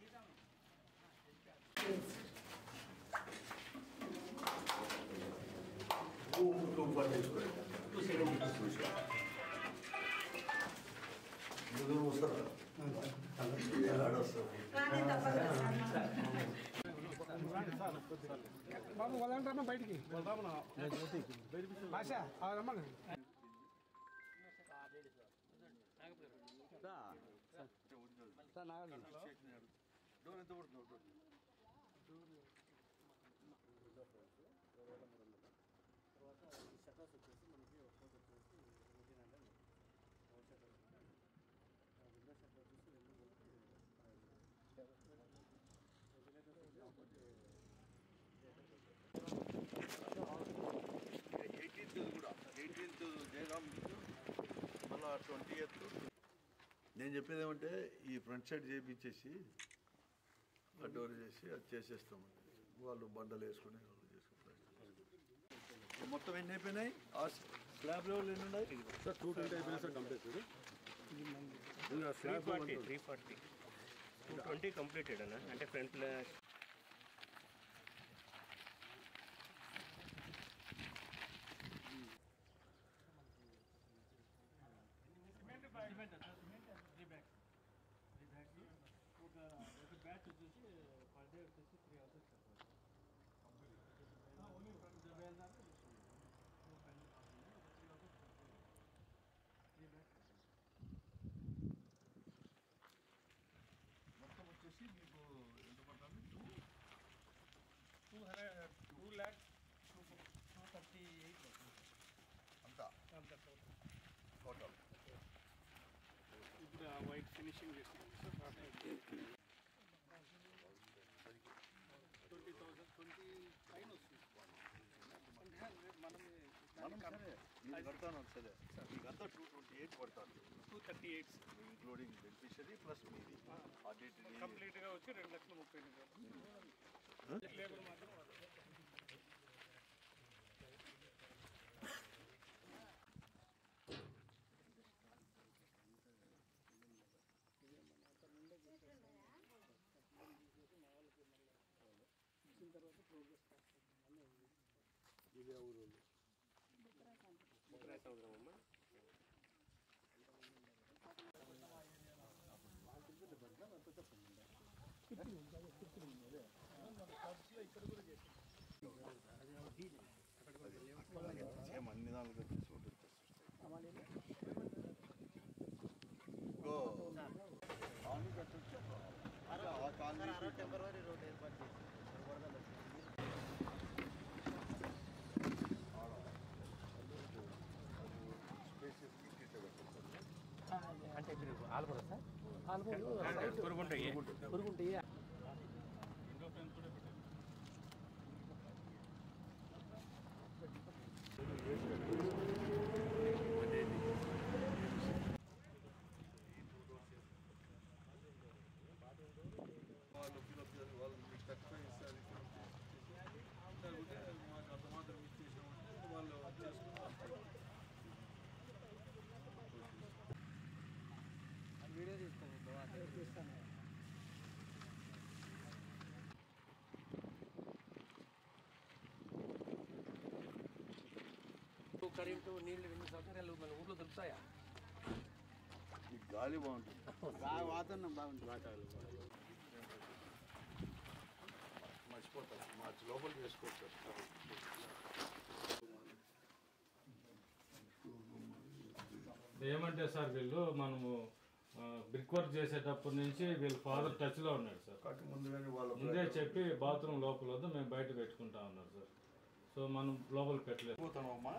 Two forty తీసుకోండి two seventy వస్తారా ఆడొస్తారు కానీ తప్పదు సార్ బాబు వదలంటారమ్మా బయటికి భాష ఆ రమ్మని డోర్ ఎంత పడుతుంది డోర్ ఎయిటీన్త్ కూడా ఎయిటీన్త్ జయరామ్ మళ్ళా ట్వంటీ ఎయిత్ నేను చెప్పేది ఏమంటే ఈ ఫ్రంట్ సైడ్ చేయించేసి ఆ డోర్ చేసి అది చేసేస్తాం వాళ్ళు బండలు వేసుకుని వాళ్ళు చేసుకుంటారు మొత్తం ఎన్ని అయిపోయినాయి ఆ స్లాబ్ లెవెల్ ఎన్ని ఉన్నాయి సార్ టూ ట్వంటీ అయిపోయినా sir complete three forty three forty two twenty completed అన్న అంటే ఫ్రంట్ మొత్తం వచ్చేసి మీకు ఎంత పడుతుంది two two hundred two lakh two two thirty eight అంతా టోటల్ ఇప్పుడు వైట్ ఫినిషింగ్ చేస్తున్నాం సార్ ట్వంటీ థౌసండ్ ట్వంటీ పైన వస్తుంది అంటే మనం మనం సరే మీరు కడతాను సరే మీకంతా టూ ట్వంటీ ఎయిట్ పడతాను two thirty eight including beneficiary plus మీది ఆడిట్ కంప్లీట్గా వచ్చి రెండు లక్షల ముప్పై ఎనిమిది వేలు లేబర్ మాత్రం వాళ్ళు. సముద్రం అమ్మ సేమ్ అన్ని దానిలో తీసుకుంటే గో కాలనీ కట్టొచ్చు ఆ కాలనీ టెంపరీ రోడ్ ఏర్పాటు చేసి వరదలు వచ్చి స్పేసెస్ ఇట్లా పెట్టచ్చు అంటే ఇప్పుడు ఆల్బోడ సార్ ఆల్బోడ్ పురుగుంటాయి పురుగుంటాయి వాళ్ళు ఫిలప్ చేసి వాళ్ళు మీకు తక్కువ ఇస్తారు లేకపోతే మాకు అంత మాత్రం ఇచ్చేసామంటే వాళ్ళు చేసుకుంటారు వీడియో తీస్తాను తీస్తాను కరెంటు నీళ్లు ఎన్ని సౌకర్యాలు మన ఊర్లో దొరుకుతాయా ఈ గాలి బాగుంటుంది బాగా వాతావరణం బాగుంటుంది మర్చిపోతారు మార్చి లోపల చేసుకోవచ్చు ఏమంటే సార్ వీళ్ళు మనము బ్రిక్ వర్క్ చేసేటప్పటి నుంచి వీళ్ళ ఫాదర్ టచ్ లో ఉన్నాడు సార్ కాక ముందుగానే వాళ్ళ ముందే చెప్పి బాత్రూమ్ లోపల వద్దు మేము బయట పెట్టుకుంటా ఉన్నారు సార్ సో మనం లోపల పెట్టలేదు పోతానమ్మా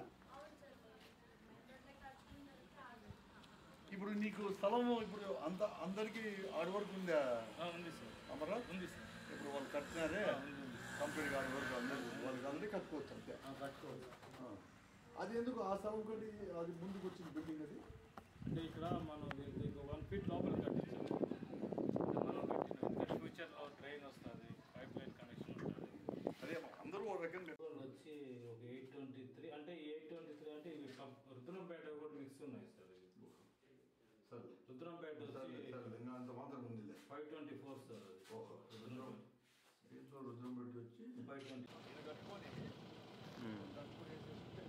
ఇప్పుడు నీకు స్థలం ఇప్పుడు అంత అందరికి ఆడి వరకు ఉందా ఉంది సార్ అమరా ఉంది సార్ ఇప్పుడు వాళ్ళు కట్టినారే కంపెనీ ఆడి వరకు అందరు వాళ్ళకి అందరికీ కట్టుకోవచ్చు అంతే ఆ. అది ఎందుకు ఆ స్థలం ఒకటి అది ముందుకు వచ్చింది బిల్డింగ్ అది అంటే ఇక్కడ మనం దీనికి వన్ ఫీట్ లోపల కట్టించాము అంటే మనం పెట్టిన ఫ్యూచర్ లో ట్రైన్ వస్తుంది పైప్ లైన్ కనెక్షన్ ఉంటుంది అదే అందరూ ఒక రకంగా వచ్చి ఒక ఎయిట్ ట్వంటీ త్రీ అంటే ఎయిట్ ట్వంటీ త్రీ అంటే ఇవి కం- రుద్రంపేట కూడా మిక్స్ ఉన్నాయి సార్ ఇవి సార్ రుద్రంపేట సార్, వచ్చి సార్, ఇంకా అంత మాత్రం ఉందిలే ఫైవ్ ట్వంటీ ఫోర్ సార్ అది రుద్రం దీంట్లో రుద్రం పెట్టి వచ్చి ఫైవ్ ట్వంటీ ఇది కట్టుకొని కట్టుకొని వేసేస్తే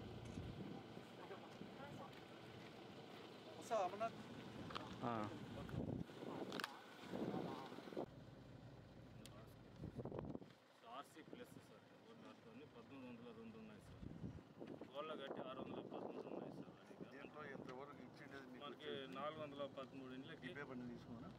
వస్తావా అమర్నాథ్ ఆర్సీ ప్లస్ సార్ దాంట్లో పదమూడు వందల రెండు ఉన్నాయి సార్ గోళ్ళ కట్టి ఆరు వందల పదమూడు ఉన్నాయి సార్ అది కాదు. దీంట్లో ఎంతవరకు ఇచ్చిండేది మీకు మనకి వచ్చేది? నాలుగు వందల పదమూడు ఇండ్లకి ఈ పేపర్ని తీసుకున్నా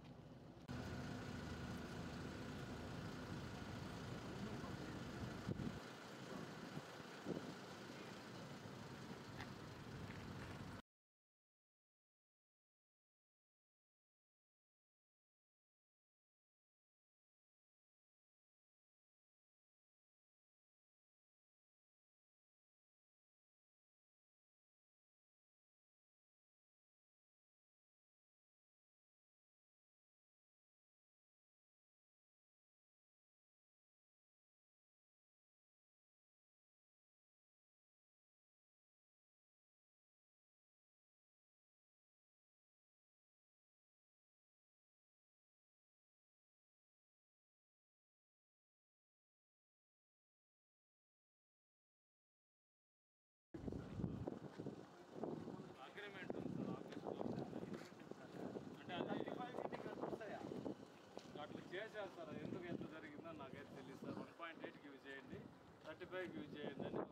అగ్రిమెంట్ ఉంది సార్ ఆఫీస్లో అంటే అది అట్లా చేశారు సార్ అది ఎందుకు ఎంత జరిగిందో నాకైతే తెలియదు సార్ వన్ పాయింట్ ఎయిట్కి యూజ్ చేయండి థర్టీ ఫైవ్కి యూజ్ చేయండి అని